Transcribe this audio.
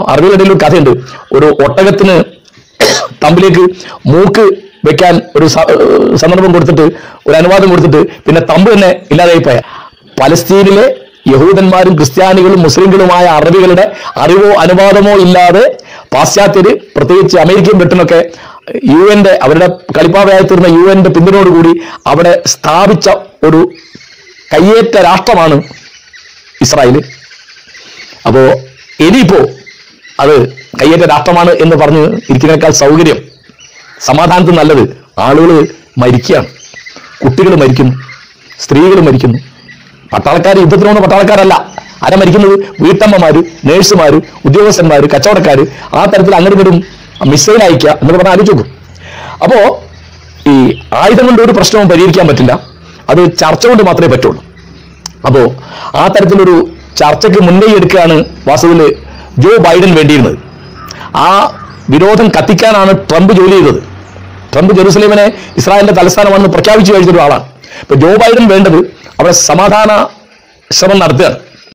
അറിവിയുടെ ഇടയിൽ ഒരു കഥയുണ്ട് ഒരു ഒട്ടകത്തിന് തമ്പിലേക്ക് മൂക്ക് വെക്കാൻ ഒരു സ- ഏഹ് സന്ദർഭം കൊടുത്തിട്ട് ഒരു അനുവാദം കൊടുത്തിട്ട് പിന്നെ തമ്പ് തന്നെ ഇല്ലാതായി പോയ പലസ്തീനിലെ യഹൂദന്മാരും ക്രിസ്ത്യാനികളും മുസ്ലിങ്ങളുമായ അറബികളുടെ അറിവോ അനുവാദമോ ഇല്ലാതെ പാശ്ചാത്യര് പ്രത്യേകിച്ച് അമേരിക്കൻ ബ്രിട്ടനൊക്കെ യു എൻ്റെ അവരുടെ കളിപ്പാവയായി തീർന്ന യു എൻ്റെ പിന്തുണയോടുകൂടി അവിടെ സ്ഥാപിച്ച ഒരു കയ്യേറ്റ രാഷ്ട്രമാണ് ഇസ്രായേൽ അപ്പോ ഇനിയിപ്പോ അത് കയ്യേറ്റ രാഷ്ട്രമാണ് എന്ന് പറഞ്ഞ് ഇരിക്കുന്നതിനേക്കാൾ സൗകര്യം സമാധാനത്തിന് നല്ലത് ആളുകൾ മരിക്കുകയാണ് കുട്ടികൾ മരിക്കുന്നു സ്ത്രീകൾ മരിക്കുന്നു പട്ടാളക്കാർ യുദ്ധത്തിന് പോകുന്ന പട്ടാളക്കാരല്ല ആരാ മരിക്കുന്നത് വീട്ടമ്മമാര് നേഴ്സുമാര് ഉദ്യോഗസ്ഥന്മാര് കച്ചവടക്കാര് ആ തരത്തിൽ അങ്ങോട്ടും ഇങ്ങോട്ടും മിസൈൽ അയക്കുക എന്നൊക്കെ പറഞ്ഞാൽ ആലോചിച്ച് നോക്കും അപ്പോ ഈ ആയുധം കൊണ്ട് ഒരു പ്രശ്നവും പരിഹരിക്കാൻ പറ്റില്ല അത് ചർച്ച കൊണ്ട് മാത്രമേ പറ്റുള്ളൂ അപ്പോ ആ തരത്തിലൊരു ചർച്ചയ്ക്ക് മുൻകൈ എടുക്കുകയാണ് വാസ്തവത്തിൽ ജോ ബൈഡൻ വേണ്ടിയിരുന്നത് ആ വിരോധം കത്തിക്കാനാണ് ട്രംപ് ജോലി ചെയ്തത് ട്രംപ് ജെറുസലേമിനെ ഇസ്രായേലിന്റെ തലസ്ഥാനമാണെന്ന് പ്രഖ്യാപിച്ചു കഴിഞ്ഞ ഒരാളാണ് ഇപ്പൊ ജോ ബൈഡൻ വേണ്ടത് അവിടെ സമാധാന ശ്രമം നടത്തുകയാണ്